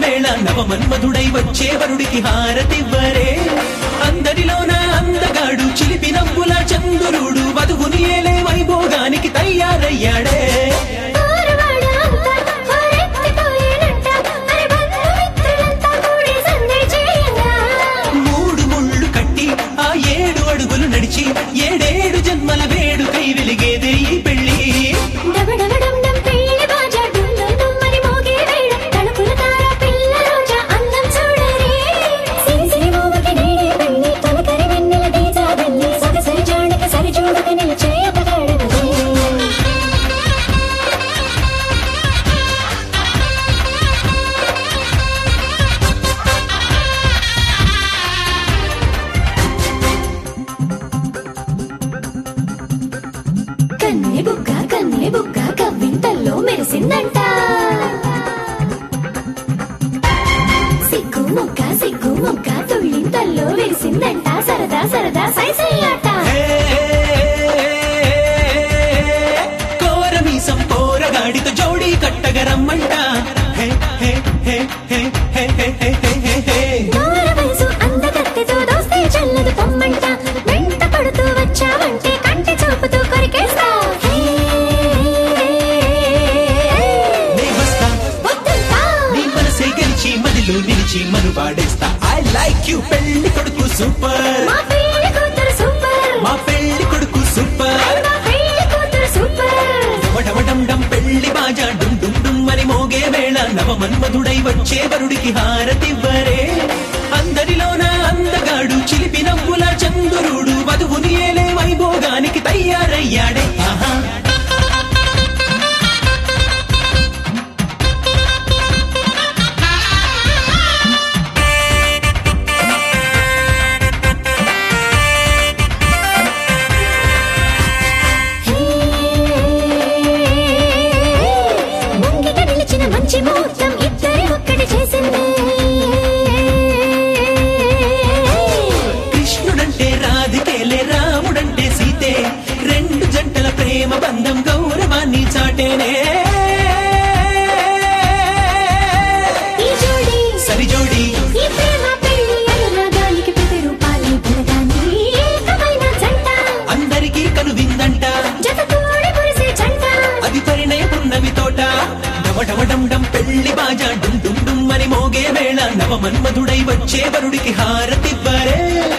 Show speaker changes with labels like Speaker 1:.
Speaker 1: వేళ నవమన్మధుడై వచ్చే వరుడికి హారతివ్వరే అందరిలోన అందగాడు చిలిపి నవ్వుల చంద్రుడు వధువుని ఏలే వైభోగానికి తయారయ్యాడే
Speaker 2: ఊరువాడ అంతా ఊరెత్తిపోయేనంట. అరే బంధుమిత్రులంతా కూడి సందడి చేయంగా.
Speaker 1: మూడు ముళ్ళు కట్టి ఆ ఏడు అడుగులు నడిచి ఏడేడు జన్మల వేడుకై వెలిగేదే ఈ పెళ్లి
Speaker 2: డబడబడండం పెళ్లి బాజా డుమ్ డుమ్ డుమ్ అని మోగే వేళ. తలుపుల తార పిల్ల రోజా అందం చూడరే. సిరి సిరి మోవకి నేడే పెళ్లి. తొలకరి వెన్నెల దీజా వెళ్ళి. సొగసరి జాడకి సరి చూడక నిలిచే అతగాడనదే. కన్నె బుగ్గ కన్నె బుగ్గ కవ్వింతల్లో మెరిసిందంట సిగ్గు ముక్క సిగ్గు ముక్క తుళ్ళింతల్లో విరిసిందంట సరదా సరదా సైసయ్యాట
Speaker 1: హే, కోరమీసం పోరగాడితో జోడీ కట్టగరమ్మంట హే, హే, హే, హే, హే, హే, హే, హే, హే, హే.
Speaker 2: దూర వయసు అందగత్తెతో దోస్తే చల్లదు పొమ్మంట వెంట పడుతూ వచ్చావంటే కంటి చూపుతూ కొరికేస్తా హే,
Speaker 1: నే వస్తా
Speaker 2: వద్దంటా.
Speaker 1: నీ మనసే గెలిచి మదిలో నిలిచి మనువాడేస్తా ఐ లైక్ యూ పెళ్లి కొడుకు సూపర్
Speaker 2: మా పెళ్లి కూతురు సూపర్
Speaker 1: మా పెళ్లి కొడుకు సూపర్
Speaker 2: మా పెళ్లి కూతురు సూపర్
Speaker 1: వడవడండం పెళ్లి బాజా డుమ్ డుమ్ డుమ్ అని మోగే వేళ నవమన్మధుడై వచ్చే వరుడికి హారతివ్వరే అందరిలోన అందగాడు చిలిపి నవ్వుల చంద్రుడు వధువుని ఏలే వైభోగానికి తయారయ్యాడే ఆహా
Speaker 2: ముంగిట నిలిచిన మంచి ముహూర్తం ఇద్దరి ఒక్కటి చేసింది
Speaker 1: కృష్ణుడంటే రాధికేలే రాముడంటే సీతే రెండు జంటల ప్రేమ బంధం గౌరవాన్ని చాటేనే
Speaker 2: ఈ జోడి
Speaker 1: సరి జోడి
Speaker 2: ఈ ప్రేమ పెళ్లి అనురాగానికి ప్రతిరూపాలి బలగాన్ని ఏకమైన జంట
Speaker 1: అందరికీ కనువిందంట
Speaker 2: జత తోడి మురిసే జంట
Speaker 1: అది పరిణయ పున్నమి తోట డమడమడం పెళ్లి బాజా డుమ్ డుమ్ డుమ్ అని మోగే వేళ నవమన్మధుడై వచ్చే వరుడికి హారతివ్వరే